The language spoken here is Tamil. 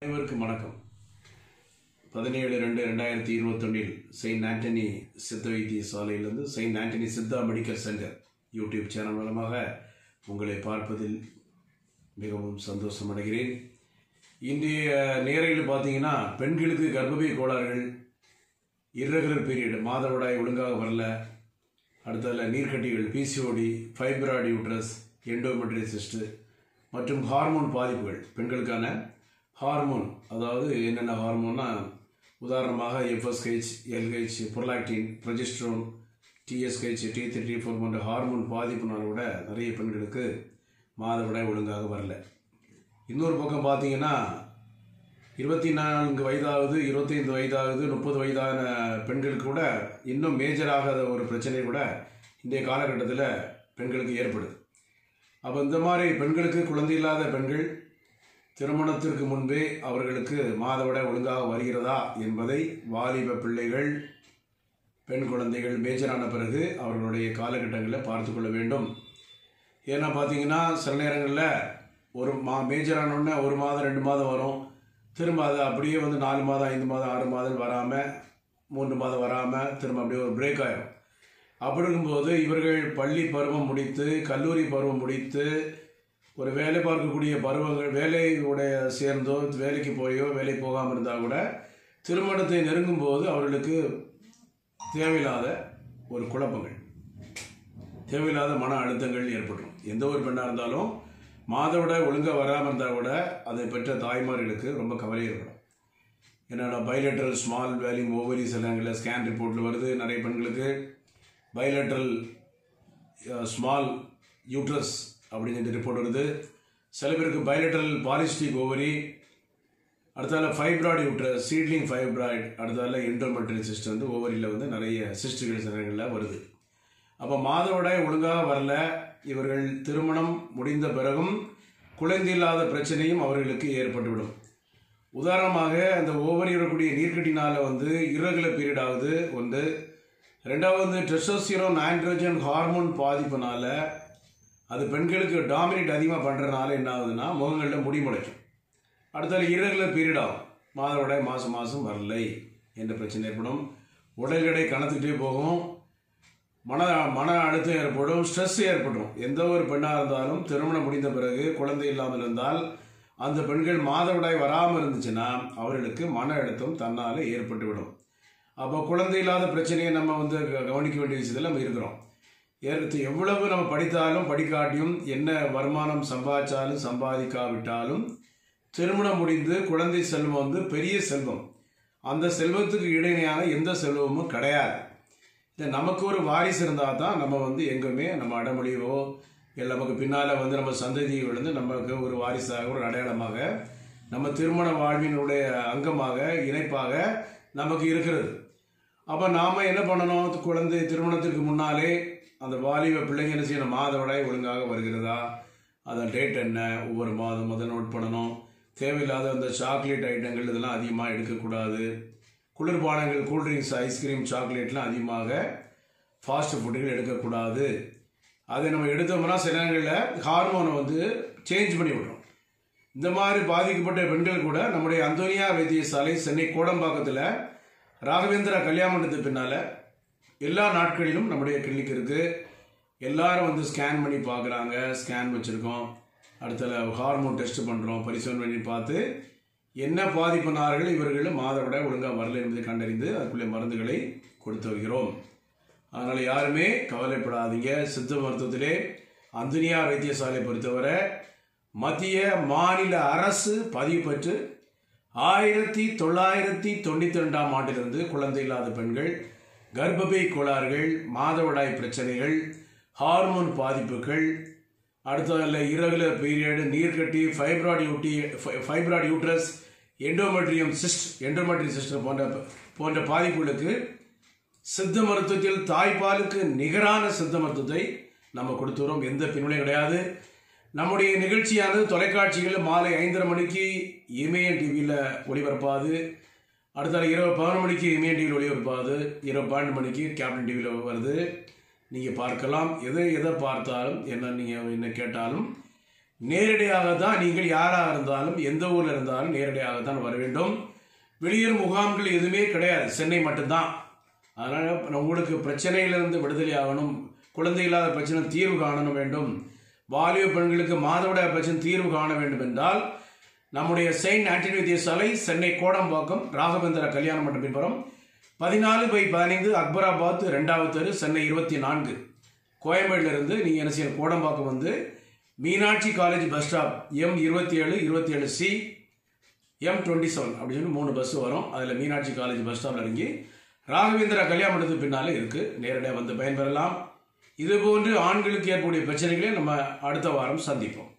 அனைவருக்கும் வணக்கம் பதினேழு ரெண்டு ரெண்டாயிரத்தி இருபத்தொன்னில் செயின்ட் ஆண்டனி சித்த வைத்திய சாலையிலிருந்து saint Antony Siddha medical centre YouTube channel மூலமாக உங்களை பார்ப்பதில் மிகவும் சந்தோஷம் அடைகிறேன் இன்றைய நேரையில் பார்த்தீங்கன்னா பெண்களுக்கு கர்ப்பப்பை கோளாறுகள் irregular பீரியட் மாதவிடாய் ஒழுங்காக வரல அடுத்ததில் நீர்க்கட்டிகள் பிசிஓடி ஃபைப்ராய்டு யூட்ரஸ் எண்டோமெட்ரிசிஸ்ட் மற்றும் ஹார்மோன் பாதிப்புகள் பெண்களுக்கான ஹார்மோன் அதாவது என்னென்ன ஹார்மோன்னா உதாரணமாக FSH LH prolactin progesterone TSH T three T four போன்ற ஹார்மோன் பாதிப்புனால கூட நிறைய பெண்களுக்கு மாதவிடாய் ஒழுங்காக வரல இன்னொரு பக்கம் பார்த்தீங்கன்னா இருபத்தி நான்கு வயதாகுது இருபத்தைந்து வயதாகுது முப்பது வயதான பெண்களுக்கு கூட இன்னும் மேஜராகாத ஒரு பிரச்சனை கூட இன்றைய காலகட்டத்தில் பெண்களுக்கு ஏற்படுது அப்போ இந்த மாதிரி பெண்களுக்கு குழந்தை இல்லாத பெண்கள் திருமணத்திற்கு முன்பே அவர்களுக்கு மாதவிடாய் ஒழுங்காக வருகிறதா என்பதை வாலிப பிள்ளைகள் பெண் குழந்தைகள் மேஜரான பிறகு அவர்களுடைய காலகட்டங்களில் பார்த்து கொள்ள வேண்டும் ஏன்னா பார்த்தீங்கன்னா சில நேரங்களில் ஒரு மா மேஜரானோடனே ஒரு மாதம் ரெண்டு மாதம் வரும் திரும்ப அது அப்படியே வந்து நாலு மாதம் ஐந்து மாதம் ஆறு மாதம் வராமல் மூன்று மாதம் வராமல் திரும்ப அப்படியே ஒரு பிரேக் ஆயிரும் அப்படி இருக்கும்போது இவர்கள் பள்ளி பருவம் முடித்து கல்லூரி பருவம் முடித்து ஒரு வேலை பார்க்கக்கூடிய பருவங்கள் வேலையுடைய சேர்ந்தோ வேலைக்கு போயோ வேலை போகாமல் இருந்தால் கூட திருமணத்தை நெருங்கும் போது அவர்களுக்கு தேவையில்லாத ஒரு குழப்பங்கள் தேவையில்லாத மன அழுத்தங்கள் ஏற்பட்டுரும் எந்த ஒரு பெண்ணாக இருந்தாலும் மாதவிடாய் ஒழுங்காக வராமல் இருந்தால் கூட அதை பெற்ற தாய்மார்களுக்கு ரொம்ப கவலை ஏற்படும் என்னென்னா பைலேட்ரல் ஸ்மால் வேல்யூம் ஓவரி சிலங்களில் ஸ்கேன் ரிப்போர்ட்டில் வருது நிறைய பெண்களுக்கு பைலேட்ரல் ஸ்மால் யூட்ரஸ் அப்படின்னு சொல்லி ரிப்போர்ட் வருது சில பேருக்கு பைலேட்ரல் பாலிஸ்டிக் ஓவரி அடுத்தால ஃபைப்ராய்டு யூட்ரஸ் சீட்லிங் ஃபைப்ராய்டு அடுத்தால எண்டோமெட்ரியல் சிஸ்ட் வந்து ஓவரியில் வந்து நிறைய சிஸ்டுகள் சிலங்களில் வருது அப்போ மாதவிடாய் ஒழுங்காக வரல இவர்கள் திருமணம் முடிந்த பிறகும் குழந்தை இல்லாத பிரச்சனையும் அவர்களுக்கு ஏற்பட்டுவிடும் உதாரணமாக அந்த ஓவரி வரக்கூடிய நீர்க்கட்டினால வந்து irregular பீரியட் ஆகுது ஒன்று ரெண்டாவது வந்து டெஸ்டோஸ்டிரோன் ஆண்ட்ரோஜன் ஹார்மோன் பாதிப்புனால அது பெண்களுக்கு டாமினேட் அதிகமாக பண்ணுறதுனால என்ன ஆகுதுன்னா முகங்களில் முடி முளைக்கும் அடுத்தால irregular பீரியட் ஆகும் மாதவிடாய் மாதம் மாதம் வரலை என்ற பிரச்சனை ஏற்படும் உடல் எடை கணத்துக்கிட்டே போகும் மன மன அழுத்தம் ஏற்படும் ஸ்ட்ரெஸ் ஏற்படும் எந்த ஒரு பெண்ணாக இருந்தாலும் திருமணம் முடிந்த பிறகு குழந்தை இல்லாமல் இருந்தால் அந்த பெண்கள் மாதவிடாய் வராமல் இருந்துச்சுன்னா அவர்களுக்கு மன அழுத்தம் தன்னால் ஏற்பட்டுவிடும் அப்போ குழந்தை இல்லாத பிரச்சனையை நம்ம வந்து க- கவனிக்க வேண்டிய விஷயத்தில் நம்ம இருக்கிறோம் ஏற்று எவ்வளவு நம்ம படித்தாலும் படிக்காட்டியும் என்ன வருமானம் சம்பாதிச்சாலும் சம்பாதிக்காவிட்டாலும் திருமணம் முடிந்து குழந்தை செல்வம் வந்து பெரிய செல்வம் அந்த செல்வத்துக்கு இடையினையான எந்த செல்வமும் கிடையாது இல்லை நமக்கு ஒரு வாரிசு இருந்தால் தான் நம்ம வந்து எங்குமே நம்ம அடமொழியோ இல்லை நமக்கு பின்னால் வந்து நம்ம சந்ததி விழுந்து நமக்கு ஒரு வாரிசாக ஒரு அடையாளமாக நம்ம திருமண வாழ்வினுடைய அங்கமாக இணைப்பாக நமக்கு இருக்கிறது அப்போ நாம் என்ன பண்ணணும் குழந்தை திருமணத்திற்கு முன்னாலே அந்த வாலிப பிள்ளைங்க என்ன செய்யணும் மாதவிடாய் ஒழுங்காக வருகிறதா அதன் டேட் என்ன ஒவ்வொரு மாதம் முதல் நோட் பண்ணணும் தேவையில்லாத அந்த சாக்லேட் ஐட்டங்கள் இதெல்லாம் அதிகமாக எடுக்கக்கூடாது குளிர்பானங்கள் கூல்ட்ரிங்க்ஸ் ஐஸ்கிரீம் சாக்லேட்லாம் அதிகமாக ஃபாஸ்ட் ஃபுட்டுகள் எடுக்கக்கூடாது அதை நம்ம எடுத்தோம்னா சில நேரங்களில் ஹார்மோனை வந்து சேஞ்ச் பண்ணி விடுறோம் இந்த மாதிரி பாதிக்கப்பட்ட பெண்கள் கூட நம்முடைய அந்தோனியா வைத்தியசாலை சென்னை கோடம்பாக்கத்தில் ராகவேந்திரா கல்யாணத்துக்கு பின்னால் எல்லா நாட்களிலும் நம்முடைய கிளினிக் இருக்குது எல்லாரும் வந்து ஸ்கேன் பண்ணி பார்க்குறாங்க ஸ்கேன் வச்சுருக்கோம் அடுத்தல ஹார்மோன் டெஸ்ட் பண்ணுறோம் பரிசோதனை பண்ணி பார்த்து என்ன பாதிப்பினார்கள் இவர்கள் மாதவிடாய் ஒழுங்காக வரல என்பதை கண்டறிந்து அதுக்குள்ளே மருந்துகளை கொடுத்து வருகிறோம் அதனால் யாருமே கவலைப்படாதீங்க சித்த மருத்துவத்திலே அந்தனியா வைத்தியசாலை பொறுத்தவரை மத்திய மாநில அரசு பதிவு பெற்று ஆயிரத்தி தொள்ளாயிரத்தி தொண்ணூற்றி ரெண்டாம் ஆண்டிலிருந்து குழந்தை இல்லாத பெண்கள் கர்ப்பப்பை கோளாறுகள் மாதவிடாய் பிரச்சனைகள் ஹார்மோன் பாதிப்புகள் அடுத்ததில் irregular பீரியட் நீர்க்கட்டி ஃபைப்ராய்டு யூட்டி ஃபைப்ராய்டு யூட்ரஸ் எண்டோமெட்ரியம் சிஸ்ட் எண்டோமெட்ரி சிஸ்டம் போன்ற போன்ற பாதிப்புகளுக்கு சித்த மருத்துவத்தில் தாய்ப்பாலுக்கு நிகரான சித்த மருத்துவத்தை நம்ம கொடுத்துறோம் எந்த பின்வினையும் கிடையாது நம்முடைய நிகழ்ச்சியானது தொலைக்காட்சிகளில் மாலை ஐந்தரை மணிக்கு இமயம் டிவியில் ஒளிபரப்பாது அடுத்த இரவு பதினொரு மணிக்கு இமயம் டிவியில் ஒளிபரப்பாது இரவு பன்னெண்டு மணிக்கு கேப்டன் டிவியில் வருது நீங்கள் பார்க்கலாம் எதை எதை பார்த்தாலும் என்ன நீங்கள் என்ன கேட்டாலும் நேரடியாக தான் நீங்கள் யாராக இருந்தாலும் எந்த ஊரில் இருந்தாலும் நேரடியாக தான் வர வேண்டும் வெளியூர் முகாம்கள் எதுவுமே கிடையாது சென்னை மட்டும்தான் அதனால் உங்களுக்கு பிரச்சனையிலிருந்து விடுதலை ஆகணும் குழந்தை இல்லாத பிரச்சனை தீர்வு காணணும் வேண்டும் வாலிப பெண்களுக்கு மாதவிடாய் பிரச்சனை தீர்வு காண வேண்டும் என்றால் நம்முடைய செயின்ட் ஆண்டனி வைத்தியசாலை சென்னை கோடம்பாக்கம் ராகவேந்திர கல்யாண மண்டபம் பின்புறம் பதினாலு பை பதினைந்து அக்பராபாத் ரெண்டாவது தெரு சென்னை இருபத்தி நான்கு கோயம்பேடுலேருந்து நீங்கள் என்ன செய்யணும் கோடம்பாக்கம் வந்து Meenakshi college bus stop M இருபத்தி ஏழு இருபத்தி ஏழு சி எம் டுவெண்ட்டி செவன் அப்படின்னு சொல்லி மூணு பஸ் வரும் அதில் மீனாட்சி காலேஜ் பஸ் ஸ்டாப்பில் இறங்கி ராகவேந்திரா கல்யாண மண்டபத்துக்கு பின்னாலே இருக்குது நேரடியாக வந்து பயன்பெறலாம் இதுபோன்று ஆண்களுக்கு ஏற்படக்கூடிய பிரச்சனைகளை நம்ம அடுத்த வாரம் சந்திப்போம்